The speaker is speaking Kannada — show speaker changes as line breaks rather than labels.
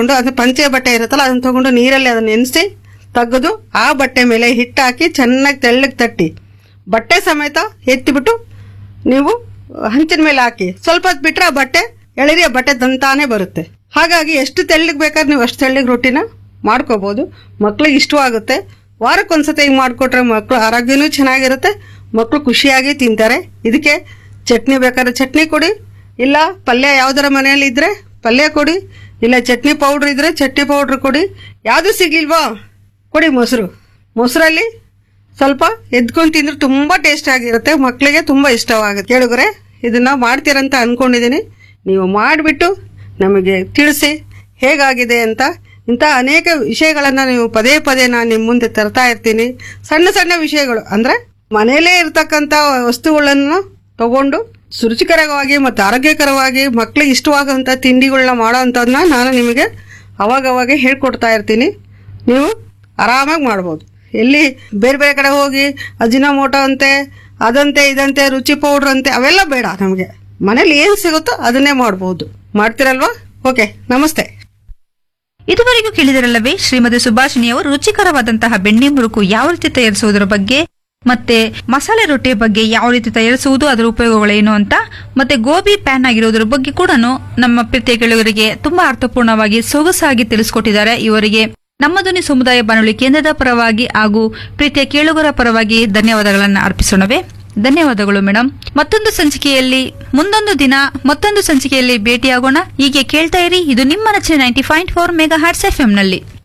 ತಗೊಂಡು ಅದು ಪಂಚೆ ಬಟ್ಟೆ ಇರುತ್ತಲ್ಲ ಅದನ್ನ ತಗೊಂಡು ನೀರಲ್ಲಿ ಅದನ್ನ ನೆನೆಸಿ ತೆಗೆದು ಆ ಬಟ್ಟೆ ಮೇಲೆ ಹಿಟ್ಟು ಹಾಕಿ ಚೆನ್ನಾಗಿ ತೆಳ್ಳಗೆ ತಟ್ಟಿ ಬಟ್ಟೆ ಸಮೇತ ಎತ್ತಿಬಿಟ್ಟು ನೀವು ಹಂಚಿನ ಮೇಲೆ ಹಾಕಿ ಸ್ವಲ್ಪ ಹೊತ್ತು ಬಿಟ್ರೆ ಆ ಬಟ್ಟೆ ಎಳರಿಯ ಬಟ್ಟೆ ದಂತಾನೆ ಬರುತ್ತೆ ಹಾಗಾಗಿ ಎಷ್ಟು ತೆಳ್ಳಗೆ ಬೇಕಾದ್ರೆ ನೀವು ಅಷ್ಟು ತೆಳ್ಳಗೆ ರೊಟ್ಟಿನ ಮಾಡ್ಕೋಬಹುದು ಮಕ್ಳಿಗೆ ಇಷ್ಟವಾಗುತ್ತೆ ವಾರಕ್ಕೊಂದ್ಸತಿ ಹಿಂಗೆ ಮಾಡಿಕೊಟ್ರೆ ಮಕ್ಕಳು ಆರೋಗ್ಯನೂ ಚೆನ್ನಾಗಿರುತ್ತೆ ಮಕ್ಕಳು ಖುಷಿಯಾಗಿ ತಿಂತಾರೆ ಇದಕ್ಕೆ ಚಟ್ನಿ ಬೇಕಾದ್ರೆ ಚಟ್ನಿ ಕೊಡಿ ಇಲ್ಲ ಪಲ್ಯ ಯಾವ್ದಾರ ಮನೆಯಲ್ಲಿ ಇದ್ರೆ ಪಲ್ಯ ಕೊಡಿ ಇಲ್ಲ ಚಟ್ನಿ ಪೌಡ್ರ್ ಇದ್ರೆ ಚಟ್ನಿ ಪೌಡ್ರ್ ಕೊಡಿ ಯಾವುದು ಸಿಗ್ಲಿಲ್ವಾ ಕೊಡಿ ಮೊಸರು ಮೊಸರಲ್ಲಿ ಸ್ವಲ್ಪ ಎದ್ಕೊಂಡು ತಿಂದ್ರೆ ತುಂಬಾ ಟೇಸ್ಟ್ ಆಗಿರುತ್ತೆ ಮಕ್ಕಳಿಗೆ ತುಂಬಾ ಇಷ್ಟವಾಗುತ್ತೆ ಕೇಳಿದ್ರೆ ಇದನ್ನ ಮಾಡ್ತೀರಂತ ಅನ್ಕೊಂಡಿದ್ದೀನಿ ನೀವು ಮಾಡಿಬಿಟ್ಟು ನಮಗೆ ತಿಳಿಸಿ ಹೇಗಾಗಿದೆ ಅಂತ ಇಂಥ ಅನೇಕ ವಿಷಯಗಳನ್ನ ನೀವು ಪದೇ ಪದೇ ನಾನು ನಿಮ್ಮ ಮುಂದೆ ತರ್ತಾ ಇರ್ತೀನಿ ಸಣ್ಣ ಸಣ್ಣ ವಿಷಯಗಳು ಅಂದ್ರೆ ಮನೆಯಲ್ಲೇ ಇರ್ತಕ್ಕಂಥ ವಸ್ತುಗಳನ್ನು ತಗೊಂಡು ಸುರುಚಿಕರವಾಗಿ ಮತ್ತು ಆರೋಗ್ಯಕರವಾಗಿ ಮಕ್ಕಳಿಗೆ ಇಷ್ಟವಾಗುವಂಥ ತಿಂಡಿಗಳನ್ನ ಮಾಡೋ ಅಂಥದ್ದನ್ನ ನಾನು ನಿಮಗೆ ಅವಾಗವಾಗ ಹೇಳ್ಕೊಡ್ತಾ ಇರ್ತೀನಿ ನೀವು ಆರಾಮಾಗಿ ಮಾಡ್ಬೋದು ಎಲ್ಲಿ ಬೇರೆ ಬೇರೆ ಕಡೆ ಹೋಗಿ ಅಜಿನೋಮೋಟೋ ಅಂತೆ ಅದಂತೆ ಇದಂತೆ ರುಚಿ ಪೌಡ್ರ್ ಅಂತೆ ಅವೆಲ್ಲ ಬೇಡ ನಮಗೆ ಮನೇಲಿ ಏನು ಸಿಗುತ್ತೋ ಅದನ್ನೇ ಮಾಡ್ಬೋದು ಮಾಡ್ತೀರಲ್ವಾ ಓಕೆ ನಮಸ್ತೆ
ಇದುವರೆಗೂ ಕೇಳಿದರಲ್ಲವೇ ಶ್ರೀಮತಿ ಸುಭಾಷಿಣಿ ಅವರು ರುಚಿಕರವಾದಂತಹ ಬೆಣ್ಣೆ ಮುರುಕು ಯಾವ ರೀತಿ ತಯಾರಿಸುವುದರ ಬಗ್ಗೆ ಮತ್ತೆ ಮಸಾಲೆ ರೊಟ್ಟಿಯ ಬಗ್ಗೆ ಯಾವ ರೀತಿ ತಯಾರಿಸುವುದು ಅದರ ಉಪಯೋಗಗಳೇನು ಅಂತ ಮತ್ತೆ ಗೋಬಿ ಪ್ಯಾನ್ ಆಗಿರೋದ್ರ ಬಗ್ಗೆ ಕೂಡ ನಮ್ಮ ಪ್ರೀತಿಯ ಕೇಳುಗರಿಗೆ ತುಂಬಾ ಅರ್ಥಪೂರ್ಣವಾಗಿ ಸೊಗಸಾಗಿ ತಿಳಿಸಿಕೊಟ್ಟಿದ್ದಾರೆ ಇವರಿಗೆ ನಮ್ಮ ಧ್ವನಿ ಸಮುದಾಯ ಬಾನುಲಿ ಕೇಂದ್ರದ ಪರವಾಗಿ ಹಾಗೂ ಪ್ರೀತಿಯ ಕೇಳುಗರ ಪರವಾಗಿ ಧನ್ಯವಾದಗಳನ್ನು ಅರ್ಪಿಸೋಣವೇ ಧನ್ಯವಾದಗಳು ಮೇಡಮ್ ಮತ್ತೊಂದು ಸಂಚಿಕೆಯಲ್ಲಿ ಮುಂದೊಂದು ದಿನ ಮತ್ತೊಂದು ಸಂಚಿಕೆಯಲ್ಲಿ ಭೇಟಿಯಾಗೋಣ ಹೀಗೆ ಕೇಳ್ತಾ ಇರಿ ಇದು ನಿಮ್ಮ ನೆಚ್ಚಿನ ninety point four megahertz F ನಲ್ಲಿ